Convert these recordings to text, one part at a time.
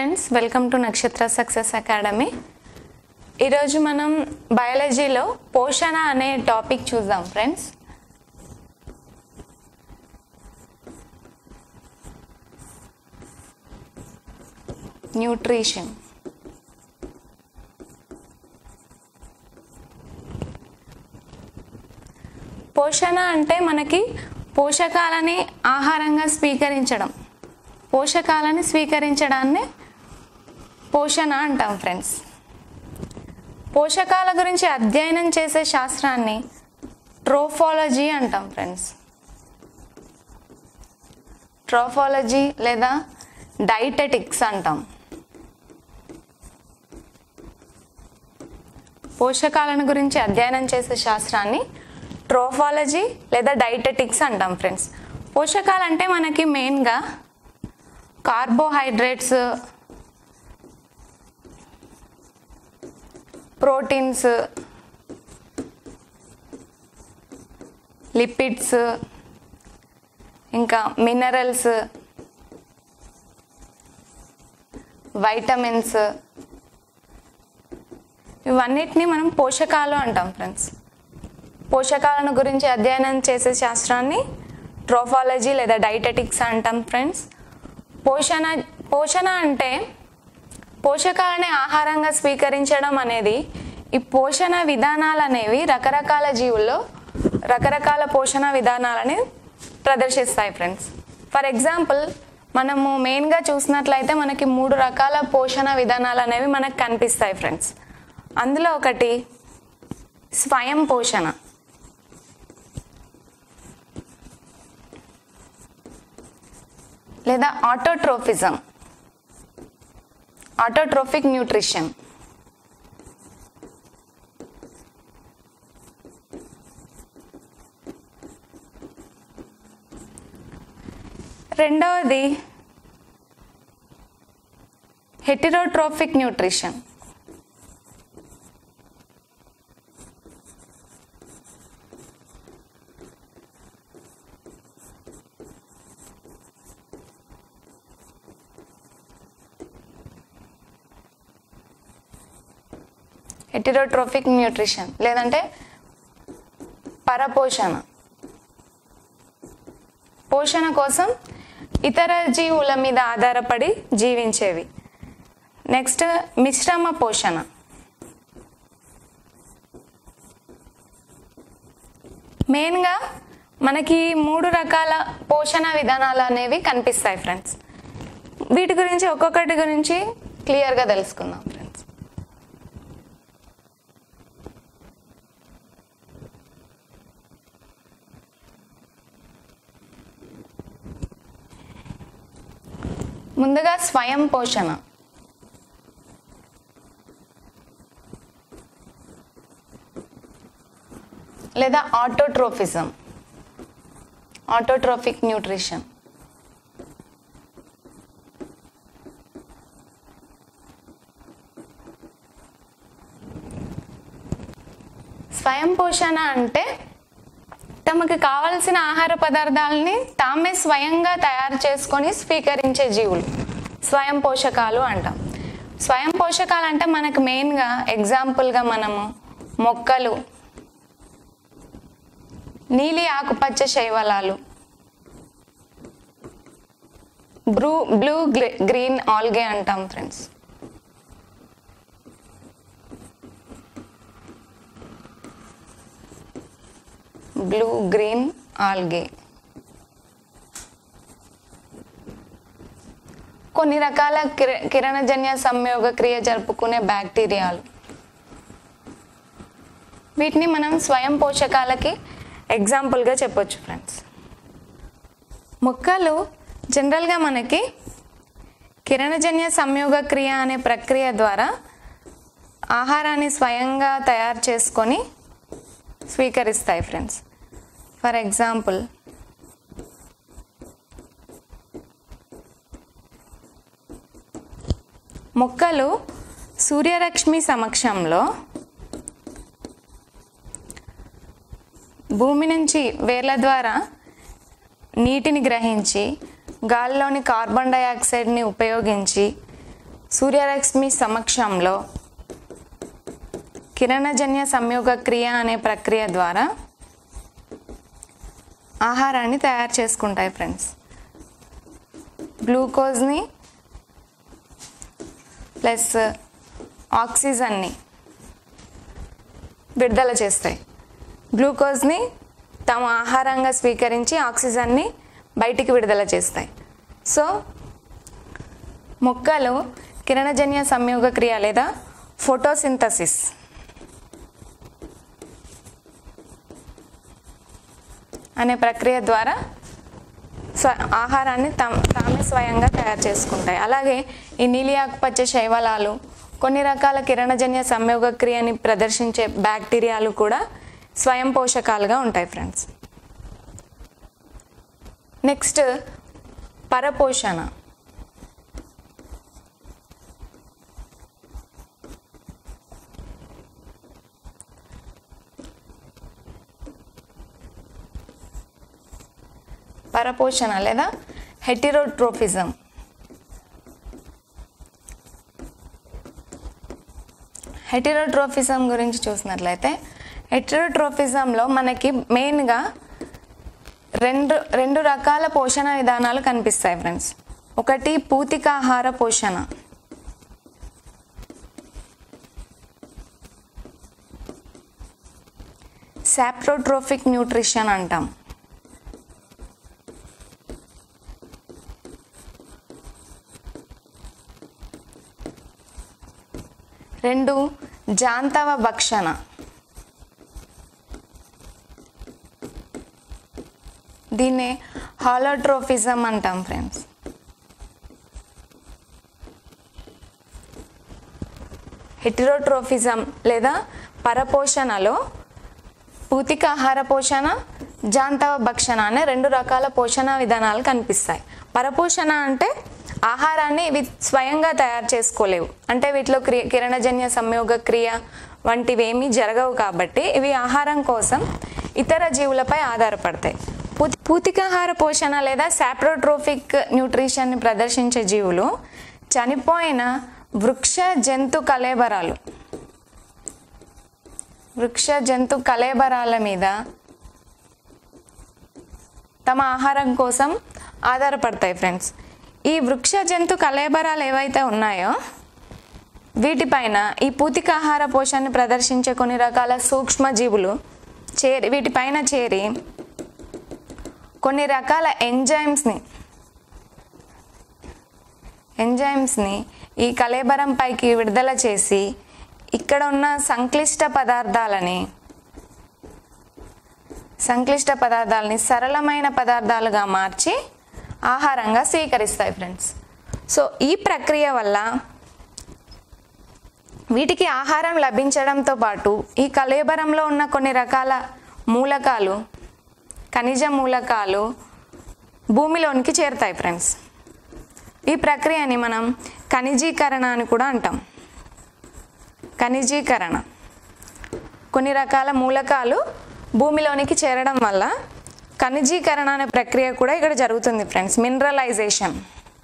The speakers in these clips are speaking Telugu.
friends welcome to Nakshatra success academy ఈరోజు మనం బయాలజీలో పోషణ అనే టాపిక్ చూద్దాం ఫ్రెండ్స్ న్యూట్రిషన్ పోషణ అంటే మనకి పోషకాలని ఆహారంగా స్వీకరించడం పోషకాలని స్వీకరించడాన్ని పోషణ అంటాం ఫ్రెండ్స్ పోషకాల గురించి అధ్యయనం చేసే శాస్త్రాన్ని ట్రోఫాలజీ అంటాం ఫ్రెండ్స్ ట్రోఫాలజీ లేదా డైటెటిక్స్ అంటాం పోషకాలను గురించి అధ్యయనం చేసే శాస్త్రాన్ని ట్రోఫాలజీ లేదా డైటెటిక్స్ అంటాం ఫ్రెండ్స్ పోషకాలు అంటే మనకి మెయిన్గా కార్బోహైడ్రేట్స్ ప్రోటీన్స్ లిపిడ్స్ ఇంకా మినరల్స్ వైటమిన్స్ ఇవన్నిటిని మనం పోషకాలు అంటాం ఫ్రెండ్స్ పోషకాలను గురించి అధ్యయనం చేసే శాస్త్రాన్ని ట్రోఫాలజీ లేదా డైటెటిక్స్ అంటాం ఫ్రెండ్స్ పోషణ పోషణ అంటే పోషకాలని ఆహారంగా స్వీకరించడం అనేది ఈ పోషణ విధానాలు అనేవి రకరకాల జీవుల్లో రకరకాల పోషణ విధానాలని ప్రదర్శిస్తాయి ఫ్రెండ్స్ ఫర్ ఎగ్జాంపుల్ మనము మెయిన్గా చూసినట్లయితే మనకి మూడు రకాల పోషణ విధానాలు అనేవి మనకు కనిపిస్తాయి ఫ్రెండ్స్ అందులో ఒకటి స్వయం పోషణ లేదా ఆటోట్రోఫిజం ఆటోట్రోఫిక్ న్యూట్రిషన్ రెండవది హెటిరోట్రోఫిక్ న్యూట్రిషన్ హెటిరోట్రోఫిక్ న్యూట్రిషన్ లేదంటే పరపోషణ పోషణ కోసం ఇతర జీవుల మీద ఆధారపడి జీవించేవి నెక్స్ట్ మిశ్రమ పోషణ మెయిన్గా మనకి మూడు రకాల పోషణ విధానాలు అనేవి కనిపిస్తాయి ఫ్రెండ్స్ వీటి గురించి ఒక్కొక్కటి గురించి క్లియర్గా తెలుసుకుందాం ఫ్రెండ్స్ ముందుగా స్వయం పోషణ లేదా ఆటోట్రోఫిజం ఆటోట్రోఫిక్ న్యూట్రిషన్ స్వయం పోషణ అంటే తమకు కావలసిన ఆహార పదార్థాలని తామే స్వయంగా తయారు చేసుకొని స్వీకరించే జీవులు స్వయం పోషకాలు అంటాం స్వయం పోషకాలు అంటే మనకు మెయిన్గా ఎగ్జాంపుల్గా మనము మొక్కలు నీలి ఆకుపచ్చ శైవలాలు బ్లూ బ్లూ గ్రీన్ ఆల్గే అంటాం ఫ్రెండ్స్ బ్లూ గ్రీన్ ఆల్గే కొన్ని రకాల కిర కిరణజన్య సంయోగ క్రియ జరుపుకునే బ్యాక్టీరియాలు వీటిని మనం స్వయం పోషకాలకి ఎగ్జాంపుల్గా చెప్పొచ్చు ఫ్రెండ్స్ మొక్కలు జనరల్గా మనకి కిరణజన్య సంయోగ క్రియ అనే ప్రక్రియ ద్వారా ఆహారాన్ని స్వయంగా తయారు చేసుకొని స్వీకరిస్తాయి ఫ్రెండ్స్ ఫర్ ఎగ్జాంపుల్ మొక్కలు సూర్యరశ్మి సమక్షంలో భూమి నుంచి వేర్ల ద్వారా నీటిని గ్రహించి గాలిలోని కార్బన్ డయాక్సైడ్ని ఉపయోగించి సూర్యరశ్మి సమక్షంలో కిరణజన్య సంయోగ క్రియ అనే ప్రక్రియ ద్వారా ఆహారాన్ని తయారు చేసుకుంటాయి ఫ్రెండ్స్ గ్లూకోజ్ని ప్లస్ ఆక్సిజన్ని విడుదల చేస్తాయి గ్లూకోజ్ని తమ ఆహారంగా స్వీకరించి ఆక్సిజన్ని బయటికి విడుదల చేస్తాయి సో మొక్కలు కిరణజన్య సంయోగ క్రియ లేదా ఫోటోసింథసిస్ అనే ప్రక్రియ ద్వారా స్వ ఆహారాన్ని తమ తామే స్వయంగా తయారు చేసుకుంటాయి అలాగే ఈ నీలి ఆకుపచ్చ శైవలాలు కొన్ని రకాల కిరణజన్య సంయోగ క్రియని ప్రదర్శించే బ్యాక్టీరియాలు కూడా స్వయం పోషకాలుగా ఉంటాయి ఫ్రెండ్స్ నెక్స్ట్ పరపోషణ పరపోషణ లేదా హెటిరోట్రోఫిజం హెటిరోట్రోఫిజం గురించి చూసినట్లయితే హెటిరోట్రోఫిజంలో మనకి మెయిన్గా రెండు రెండు రకాల పోషణ విధానాలు కనిపిస్తాయి ఫ్రెండ్స్ ఒకటి పూతికాహార పోషణ సాప్రోట్రోఫిక్ న్యూట్రిషన్ అంటాం రెండు జాంతవ భక్షణ దీన్నే హాలోట్రోఫిజం అంటాం ఫ్రెండ్స్ హెటిరోట్రోఫిజం లేదా పరపోషణలో పూతికాహార పోషణ జాంతవ భక్షణ అనే రెండు రకాల పోషణ విధానాలు కనిపిస్తాయి పరపోషణ అంటే ఆహారాన్ని ఇవి స్వయంగా తయారు చేసుకోలేవు అంటే వీటిలో క్రియ కిరణజన్య సంయోగ క్రియ వంటివి ఏమీ జరగవు కాబట్టి ఇవి ఆహారం కోసం ఇతర జీవులపై ఆధారపడతాయి పూతి పూతికాహార పోషణ లేదా సాప్రోట్రోఫిక్ న్యూట్రిషన్ని ప్రదర్శించే జీవులు చనిపోయిన వృక్ష జంతు కలేబరాలు వృక్ష జంతు కలేబరాల మీద తమ ఆహారం కోసం ఆధారపడతాయి ఫ్రెండ్స్ ఈ వృక్ష జంతు కలేబరాలు ఏవైతే ఉన్నాయో వీటిపైన ఈ పూతికాహార పోషణని ప్రదర్శించే కొన్ని రకాల సూక్ష్మ జీవులు చేరి వీటిపైన చేరి కొన్ని రకాల ఎంజైమ్స్ని ఎంజైమ్స్ని ఈ కలేబరం పైకి విడుదల చేసి ఇక్కడ ఉన్న సంక్లిష్ట పదార్థాలని సంక్లిష్ట పదార్థాలని సరళమైన పదార్థాలుగా మార్చి ఆహారంగా స్వీకరిస్తాయి ఫ్రెండ్స్ సో ఈ ప్రక్రియ వల్ల వీటికి ఆహారం లభించడంతో పాటు ఈ కలేబరంలో ఉన్న కొన్ని రకాల మూలకాలు ఖనిజ మూలకాలు భూమిలోనికి చేరుతాయి ఫ్రెండ్స్ ఈ ప్రక్రియని మనం ఖనిజీకరణ అని కూడా అంటాం ఖనిజీకరణ కొన్ని రకాల మూలకాలు భూమిలోనికి చేరడం వల్ల ఖనిజీకరణ అనే ప్రక్రియ కూడా ఇక్కడ జరుగుతుంది ఫ్రెండ్స్ మినరలైజేషన్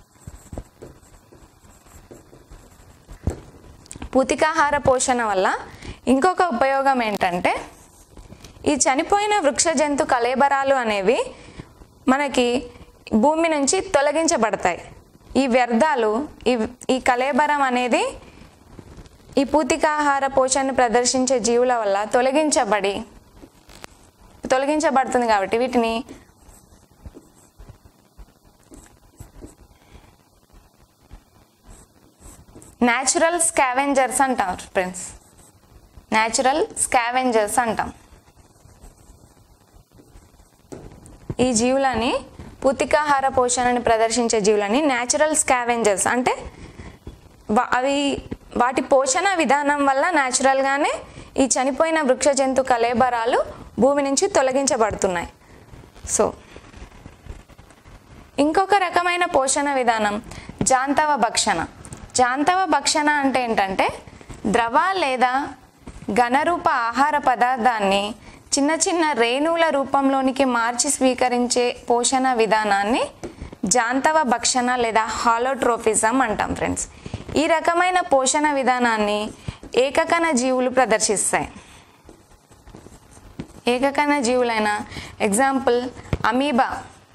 పూతికాహార పోషణ వల్ల ఇంకొక ఉపయోగం ఏంటంటే ఈ చనిపోయిన వృక్ష జంతు కలేబరాలు అనేవి మనకి భూమి నుంచి తొలగించబడతాయి ఈ వ్యర్థాలు ఈ ఈ కలేబరం అనేది ఈ పూతికాహార పోషణను ప్రదర్శించే జీవుల వల్ల తొలగించబడి తొలగించబడుతుంది కాబట్టి వీటిని న్యాచురల్ స్కావెంజర్స్ అంటాం ఫ్రెండ్స్ న్యాచురల్ స్కావెంజర్స్ అంటాం ఈ జీవులని పూతికాహార పోషణని ప్రదర్శించే జీవులని న్యాచురల్ స్కావెంజర్స్ అంటే వా- అవి వాటి పోషణ విధానం వల్ల న్యాచురల్గానే ఈ చనిపోయిన వృక్ష జంతు కలేబరాలు భూమి నుంచి తొలగించబడుతున్నాయి సో ఇంకొక రకమైన పోషణ విధానం జాంతవ భక్షణ జాంతవ భక్షణ అంటే ఏంటంటే ద్రవ లేదా ఘనరూప ఆహార పదార్థాన్ని చిన్న చిన్న రేణువుల రూపంలోనికి మార్చి స్వీకరించే పోషణ విధానాన్ని జాంతవ భక్షణ లేదా హాలోట్రోఫిజం అంటాం ఫ్రెండ్స్ ఈ రకమైన పోషణ విధానాన్ని ఏకకణ జీవులు ప్రదర్శిస్తాయి ఏకకణ జీవులైన ఎగ్జాంపుల్ అమీబా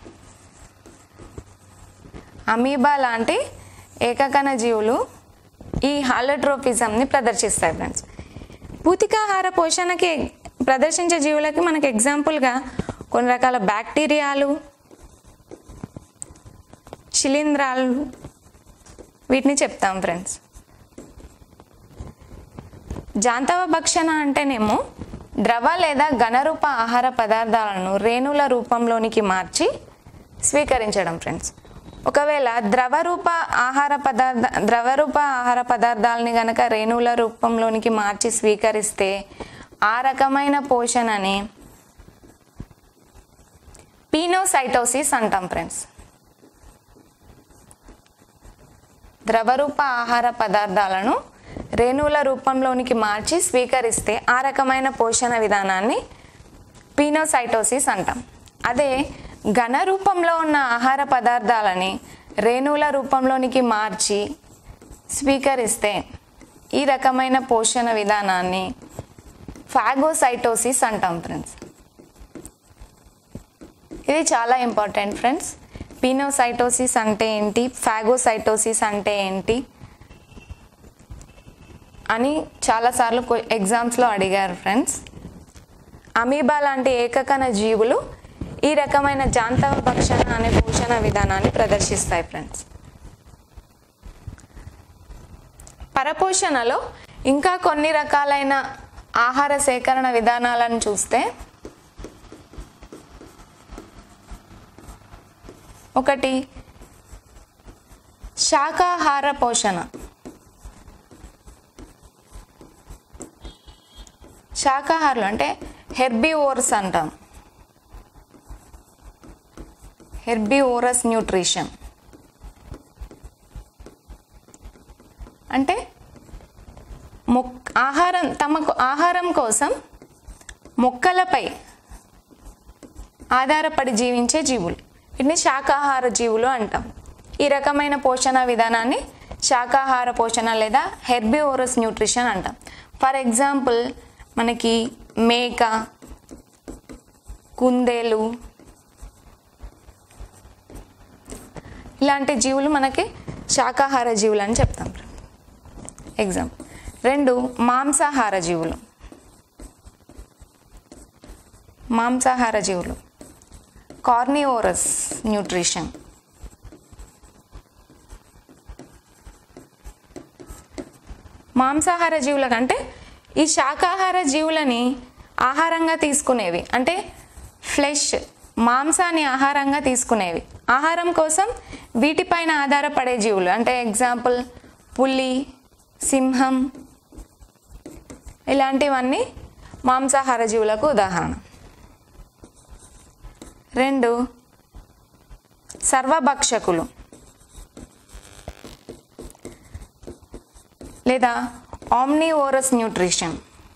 అమీబా లాంటి ఏకకణ జీవులు ఈ హాలోట్రోపిజంని ప్రదర్శిస్తాయి ఫ్రెండ్స్ పూతికాహార పోషణకి ప్రదర్శించే జీవులకి మనకి ఎగ్జాంపుల్గా కొన్ని రకాల బ్యాక్టీరియాలు శిలీంధ్రాలు వీటిని చెప్తాం ఫ్రెండ్స్ జాంతవ భక్షణ అంటేనేమో ద్రవ లేదా ఘనరూప ఆహార పదార్థాలను రేణుల రూపంలోనికి మార్చి స్వీకరించడం ఫ్రెండ్స్ ఒకవేళ ద్రవరూప ఆహార పదార్థ ద్రవరూప ఆహార పదార్థాలని గనక రేణువుల రూపంలోనికి మార్చి స్వీకరిస్తే ఆ రకమైన పోషణని పీనోసైటోసిస్ అంటాం ఫ్రెండ్స్ ద్రవరూప ఆహార పదార్థాలను రేణువుల రూపంలోనికి మార్చి స్వీకరిస్తే ఆ రకమైన పోషణ విధానాన్ని పీనోసైటోసిస్ అంటాం అదే ఘన రూపంలో ఉన్న ఆహార పదార్థాలని రేణువుల రూపంలోనికి మార్చి స్వీకరిస్తే ఈ రకమైన పోషణ విధానాన్ని ఫాగోసైటోసిస్ అంటాం ఫ్రెండ్స్ ఇది చాలా ఇంపార్టెంట్ ఫ్రెండ్స్ పీనోసైటోసిస్ అంటే ఏంటి ఫాగోసైటోసిస్ అంటే ఏంటి అని చాలాసార్లు ఎగ్జామ్స్లో అడిగారు ఫ్రెండ్స్ అమీబా లాంటి ఏకకణ జీవులు ఈ రకమైన జాంతవ భక్షణ అనే పోషణ విధానాన్ని ప్రదర్శిస్తాయి ఫ్రెండ్స్ పరపోషణలో ఇంకా కొన్ని రకాలైన ఆహార సేకరణ విధానాలను చూస్తే ఒకటి శాకాహార పోషణ శాకాహారులు అంటే హెర్బివోర్స్ అంటాం హెర్బివోరస్ న్యూట్రిషన్ అంటే మొక్ ఆహారం తమకు ఆహారం కోసం మొక్కలపై ఆధారపడి జీవించే జీవులు వీటిని శాకాహార జీవులు అంటాం ఈ రకమైన పోషణ విధానాన్ని శాకాహార పోషణ లేదా హెర్బివోరస్ న్యూట్రిషన్ అంటాం ఫర్ ఎగ్జాంపుల్ మనకి మేక కుందేలు ఇలాంటి జీవులు మనకి శాకాహార జీవులు అని చెప్తాం ఎగ్జాంపుల్ రెండు మాంసాహార జీవులు మాంసాహార జీవులు కార్నివోరస్ న్యూట్రిషన్ మాంసాహార జీవుల కంటే ఈ శాకాహార జీవులని ఆహారంగా తీసుకునేవి అంటే ఫ్లెష్ మాంసాన్ని ఆహారంగా తీసుకునేవి ఆహారం కోసం వీటిపైన ఆధారపడే జీవులు అంటే ఎగ్జాంపుల్ పులి సింహం ఇలాంటివన్నీ మాంసాహార జీవులకు ఉదాహరణ రెండు సర్వభక్షకులు లేదా ఆమ్నివోరస్ న్యూట్రిషన్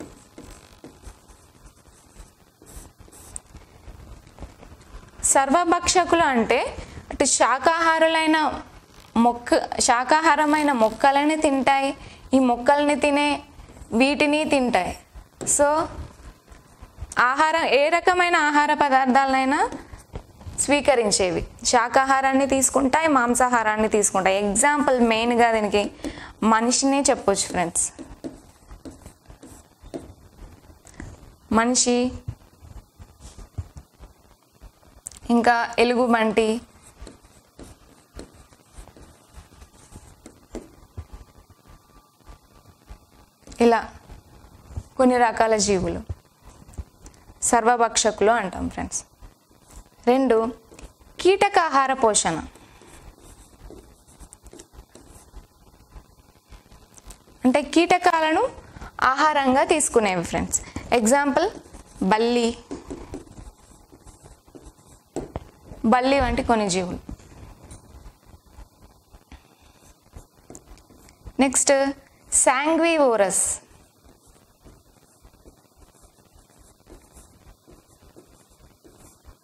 సర్వభక్షకులు అంటే అటు శాకాహారులైన మొక్క శాకాహారమైన మొక్కలని తింటాయి ఈ మొక్కల్ని తినే వీటిని తింటాయి సో ఆహారం ఏ రకమైన ఆహార పదార్థాలైనా స్వీకరించేవి శాకాహారాన్ని తీసుకుంటాయి మాంసాహారాన్ని తీసుకుంటాయి ఎగ్జాంపుల్ మెయిన్గా దీనికి మనిషినే చెప్పొచ్చు ఫ్రెండ్స్ మనిషి ఇంకా ఎలుగుబంటి ఇలా కొన్ని రకాల జీవులు సర్వభక్షకులు అంటాం ఫ్రెండ్స్ రెండు కీటకాహార పోషణ అంటే కీటకాలను ఆహారంగా తీసుకునేవి ఫ్రెండ్స్ ఎగ్జాంపుల్ బల్లి బల్లి వంటి కొన్ని జీవులు నెక్స్ట్ శాంగ్వివోరస్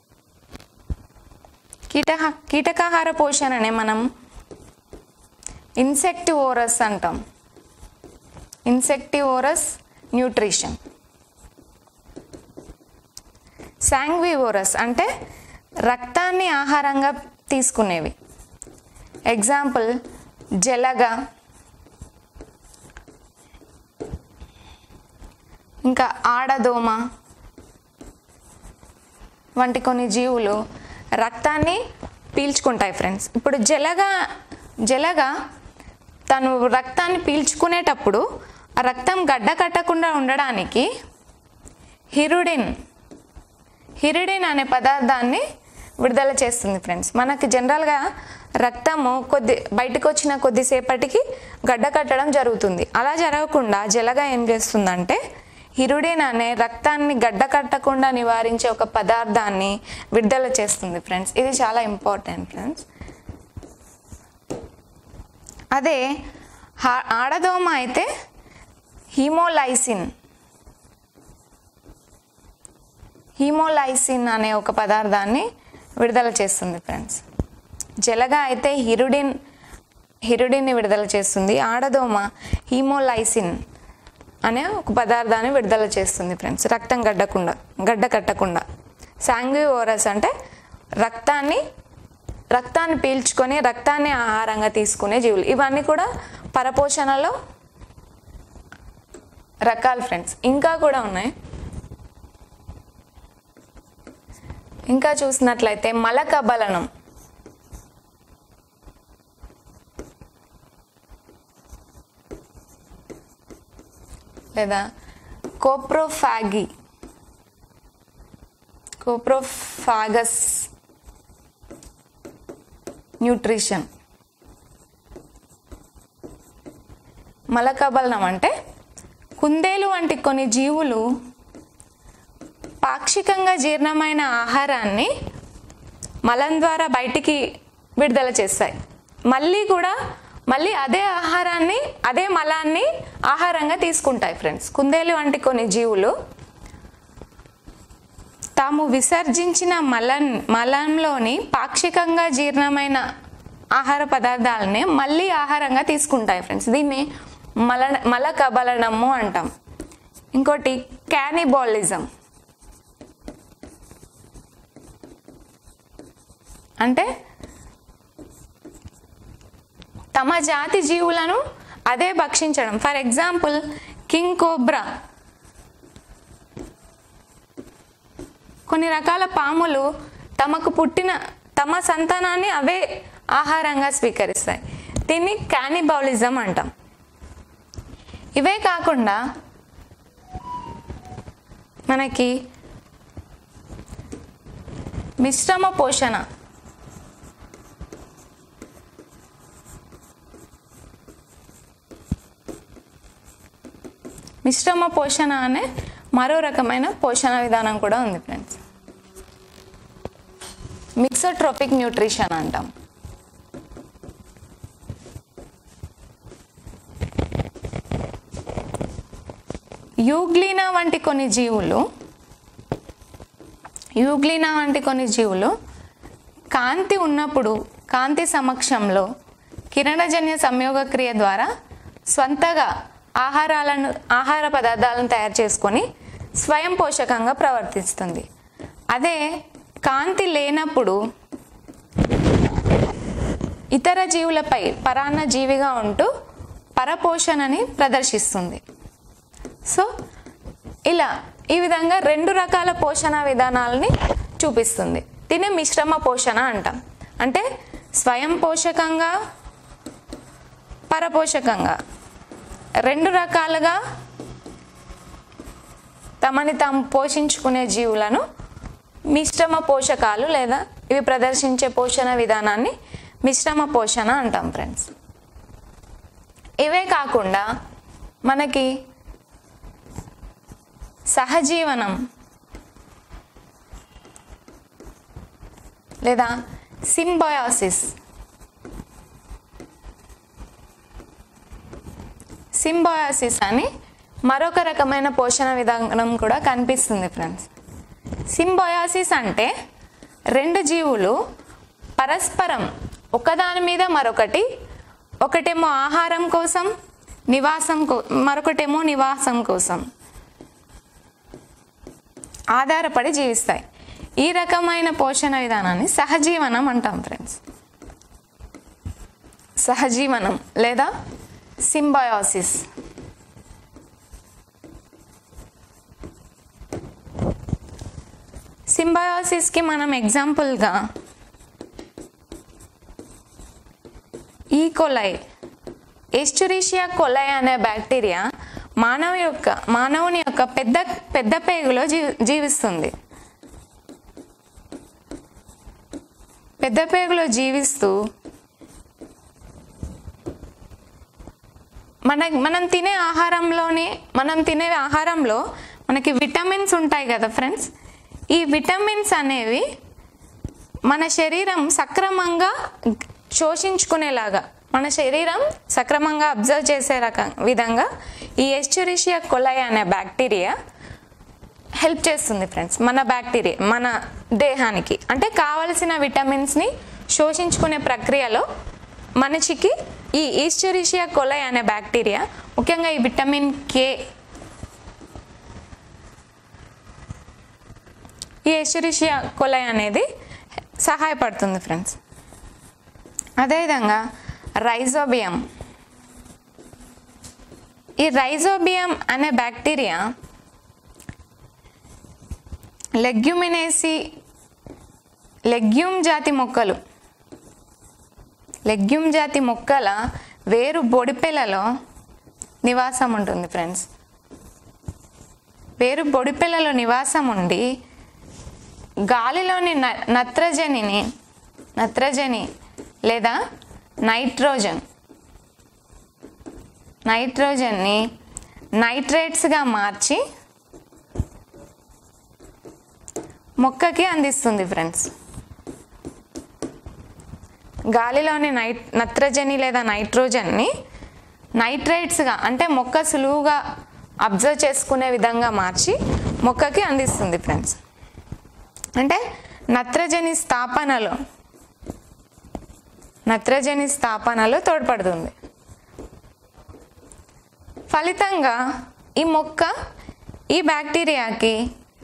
కీట కీటకాహార పోషణనే మనం ఇన్సెక్టివోరస్ అంటాం ఇన్సెక్టివోరస్ న్యూట్రిషన్ శాంగ్వివోరస్ అంటే రక్తాన్ని ఆహారంగా తీసుకునేవి ఎగ్జాంపుల్ జలగ ఇంకా ఆడదోమ వంటి కొన్ని జీవులు రక్తాన్ని పీల్చుకుంటాయి ఫ్రెండ్స్ ఇప్పుడు జలగ జలగ తను రక్తాన్ని పీల్చుకునేటప్పుడు ఆ రక్తం గడ్డ కట్టకుండా ఉండడానికి హిరుడిన్ హిరిడిన్ అనే పదార్థాన్ని విడుదల చేస్తుంది ఫ్రెండ్స్ మనకి జనరల్గా రక్తము కొద్ది బయటకు వచ్చిన కొద్దిసేపటికి గడ్డ కట్టడం జరుగుతుంది అలా జరగకుండా జలగా ఏం చేస్తుందంటే హిరుడిన్ అనే రక్తాన్ని గడ్డ కట్టకుండా నివారించే ఒక పదార్థాన్ని విడుదల చేస్తుంది ఫ్రెండ్స్ ఇది చాలా ఇంపార్టెంట్ ఫ్రెండ్స్ అదే హా- ఆడదోమ అయితే హీమోలైసిన్ హీమోలైసిన్ అనే ఒక పదార్థాన్ని విడుదల చేస్తుంది ఫ్రెండ్స్ జలగా అయితే హిరుడిన్ హిరుడిన్ని విడుదల చేస్తుంది ఆడదోమ హీమోలైసిన్ అనే ఒక పదార్థాన్ని విడుదల చేస్తుంది ఫ్రెండ్స్ రక్తం గడ్డకుండా గడ్డ కట్టకుండా శాంగ్వివోరస్ అంటే రక్తాన్ని రక్తాన్ని పీల్చుకొని రక్తాన్ని ఆహారంగా తీసుకునే జీవులు ఇవన్నీ కూడా పరపోషణలో రకాలు ఫ్రెండ్స్ ఇంకా కూడా ఉన్నాయి ఇంకా చూసినట్లయితే మలకబలనం లేదా కోప్రోఫాగి కోప్రోఫాగస్ న్యూట్రిషన్ మలకబలనం అంటే కుందేలు వంటి కొన్ని జీవులు పాక్షికంగా జీర్ణమైన ఆహారాన్ని మలం ద్వారా బయటికి విడుదల చేస్తాయి మళ్ళీ కూడా మళ్ళీ అదే ఆహారాన్ని అదే మలాన్ని ఆహారంగా తీసుకుంటాయి ఫ్రెండ్స్ కుందేలు వంటి కొన్ని జీవులు తాము విసర్జించిన మలం మలంలోని పాక్షికంగా జీర్ణమైన ఆహార పదార్థాలని మళ్ళీ ఆహారంగా తీసుకుంటాయి ఫ్రెండ్స్ దీన్ని మల మల కబలనము అంటాం ఇంకోటి క్యానిబాలిజం అంటే తమ జాతి జీవులను అదే భక్షించడం ఫర్ ఎగ్జాంపుల్ కింగ్ కోబ్రా కొన్ని రకాల పాములు తమకు పుట్టిన తమ సంతానాన్ని అవే ఆహారంగా స్వీకరిస్తాయి దీన్ని క్యానిబాలిజం అంటాం ఇవే కాకుండా మనకి మిశ్రమ పోషణ మిశ్రమ పోషణ అనే మరో రకమైన పోషణ విధానం కూడా ఉంది ఫ్రెండ్స్ మిక్సోట్రోపిక్ న్యూట్రిషన్ అంటాం యూగ్లీనా వంటి కొన్ని జీవులు యూగ్లీనా వంటి కొన్ని జీవులు కాంతి ఉన్నప్పుడు కాంతి సమక్షంలో కిరణజన్య సంయోగ క్రియ ద్వారా స్వంతగా ఆహారాలను ఆహార పదార్థాలను తయారు చేసుకొని స్వయం పోషకంగా ప్రవర్తిస్తుంది అదే కాంతి లేనప్పుడు ఇతర జీవులపై పరాన్న జీవిగా ఉంటూ పరపోషణని ప్రదర్శిస్తుంది సో ఇలా ఈ విధంగా రెండు రకాల పోషణ విధానాలని చూపిస్తుంది దీన్ని మిశ్రమ పోషణ అంటాం అంటే స్వయం పోషకంగా పరపోషకంగా రెండు రకాలుగా తమని తాము పోషించుకునే జీవులను మిశ్రమ పోషకాలు లేదా ఇవి ప్రదర్శించే పోషణ విధానాన్ని మిశ్రమ పోషణ అంటాం ఫ్రెండ్స్ ఇవే కాకుండా మనకి సహజీవనం లేదా సింబయాసిస్ సింబయాసిస్ అని మరొక రకమైన పోషణ విధానం కూడా కనిపిస్తుంది ఫ్రెండ్స్ సింబయాసిస్ అంటే రెండు జీవులు పరస్పరం ఒకదాని మీద మరొకటి ఒకటేమో ఆహారం కోసం నివాసం కో మరొకటేమో నివాసం కోసం ఆధారపడి జీవిస్తాయి ఈ రకమైన పోషణ విధానాన్ని సహజీవనం అంటాం ఫ్రెండ్స్ సహజీవనం లేదా సింబయాసిస్ సింబయాసిస్కి మనం ఎగ్జాంపుల్గా ఈకోలై ఎస్చురీషియా కొలై అనే బ్యాక్టీరియా మానవ యొక్క మానవుని యొక్క పెద్ద పెద్ద పేగులో జీ జీవిస్తుంది పెద్ద పేగులో జీవిస్తూ మన మనం తినే ఆహారంలోనే మనం తినే ఆహారంలో మనకి విటమిన్స్ ఉంటాయి కదా ఫ్రెండ్స్ ఈ విటమిన్స్ అనేవి మన శరీరం సక్రమంగా శోషించుకునేలాగా మన శరీరం సక్రమంగా అబ్జర్వ్ చేసే రకం విధంగా ఈ ఎస్చురిషియా కొలై అనే బ్యాక్టీరియా హెల్ప్ చేస్తుంది ఫ్రెండ్స్ మన బ్యాక్టీరియా మన దేహానికి అంటే కావలసిన విటమిన్స్ని శోషించుకునే ప్రక్రియలో మనిషికి ఈ ఈస్టరిషియా కొలై అనే బ్యాక్టీరియా ముఖ్యంగా ఈ విటమిన్ కే ఈ ఎస్టరిషియా కొలై అనేది సహాయపడుతుంది ఫ్రెండ్స్ అదేవిధంగా రైజోబియం ఈ రైజోబియం అనే బ్యాక్టీరియా లెగ్యుమినేసి లెగ్యూమ్ జాతి మొక్కలు లెగ్యూమ్ జాతి మొక్కల వేరు బొడిపెలలో నివాసం ఉంటుంది ఫ్రెండ్స్ వేరు బొడిపెలలో నివాసం ఉండి గాలిలోని న- నత్రజనిని నత్రజని లేదా నైట్రోజన్ నైట్రోజన్ని నైట్రేట్స్గా మార్చి మొక్కకి అందిస్తుంది ఫ్రెండ్స్ గాలిలోని నైట్ నత్రజని లేదా నైట్రోజన్ని నైట్రేట్స్గా అంటే మొక్క సులువుగా అబ్జర్వ్ చేసుకునే విధంగా మార్చి మొక్కకి అందిస్తుంది ఫ్రెండ్స్ అంటే నత్రజని స్థాపనలో నత్రజని స్థాపనలో తోడ్పడుతుంది ఫలితంగా ఈ మొక్క ఈ బ్యాక్టీరియాకి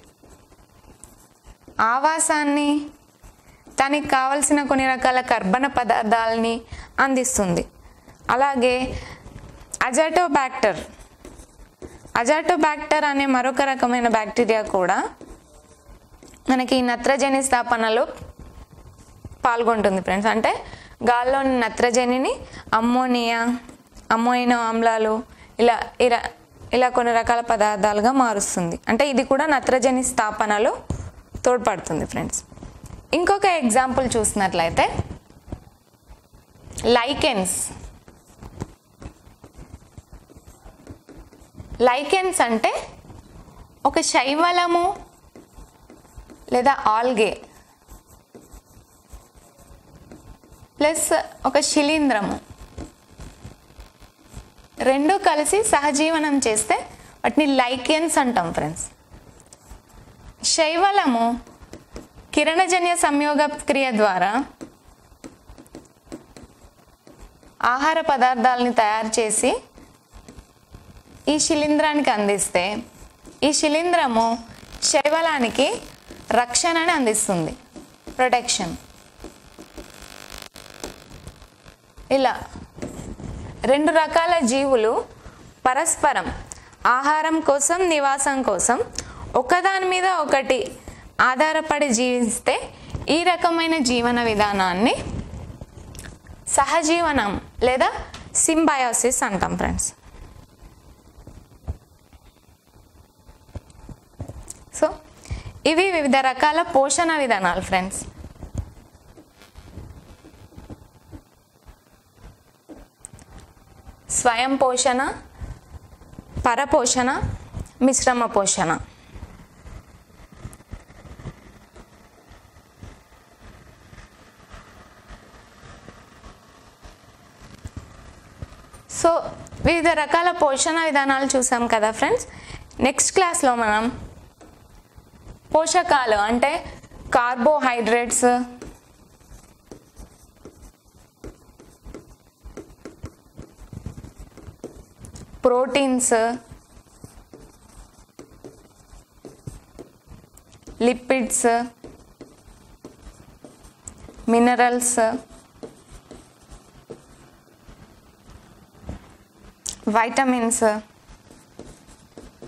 ఆవాసాన్ని దానికి కావలసిన కొన్ని రకాల కర్బన పదార్థాలని అందిస్తుంది అలాగే అజాటోబ్యాక్టర్ అజాటోబ్యాక్టర్ అనే మరొక రకమైన బ్యాక్టీరియా కూడా మనకి ఈ నత్రజని స్థాపనలో పాల్గొంటుంది ఫ్రెండ్స్ అంటే గాల్లోని నత్రజనిని అమ్మోనియా అమ్మోయినో ఆమ్లాలు ఇలా ఇలా ఇలా కొన్ని రకాల పదార్థాలుగా మారుస్తుంది అంటే ఇది కూడా నత్రజని స్థాపనలో తోడ్పడుతుంది ఫ్రెండ్స్ ఇంకొక ఎగ్జాంపుల్ చూసినట్లయితే లైకెన్స్ లైకెన్స్ అంటే ఒక శైవలము లేదా ఆల్గే ప్లస్ ఒక శిలీంధ్రము రెండు కలిసి సహజీవనం చేస్తే వాటిని లైకెన్స్ అంటాం ఫ్రెండ్స్ శైవలము కిరణజన్య సంయోగ క్రియ ద్వారా ఆహార పదార్థాలని తయారు చేసి ఈ శిలీంధ్రానికి అందిస్తే ఈ శిలీంధ్రము శైవలానికి రక్షణని అందిస్తుంది ప్రొటెక్షన్ ఇలా రెండు రకాల జీవులు పరస్పరం ఆహారం కోసం నివాసం కోసం ఒకదాని మీద ఒకటి ఆధారపడి జీవిస్తే ఈ రకమైన జీవన విధానాన్ని సహజీవనం లేదా సింబయోసిస్ అంటాం ఫ్రెండ్స్ సో ఇవి వివిధ రకాల పోషణ విధానాలు ఫ్రెండ్స్ స్వయం పోషణ పరపోషణ మిశ్రమ పోషణ సో వివిధ రకాల పోషణ విధానాలు చూసాం కదా ఫ్రెండ్స్ నెక్స్ట్ క్లాస్లో మనం పోషకాలు అంటే carbohydrates proteins lipids minerals vitamins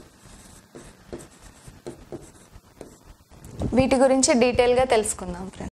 వీటి గురించి డీటెయిల్గా తెలుసుకుందాం ఫ్రెండ్స్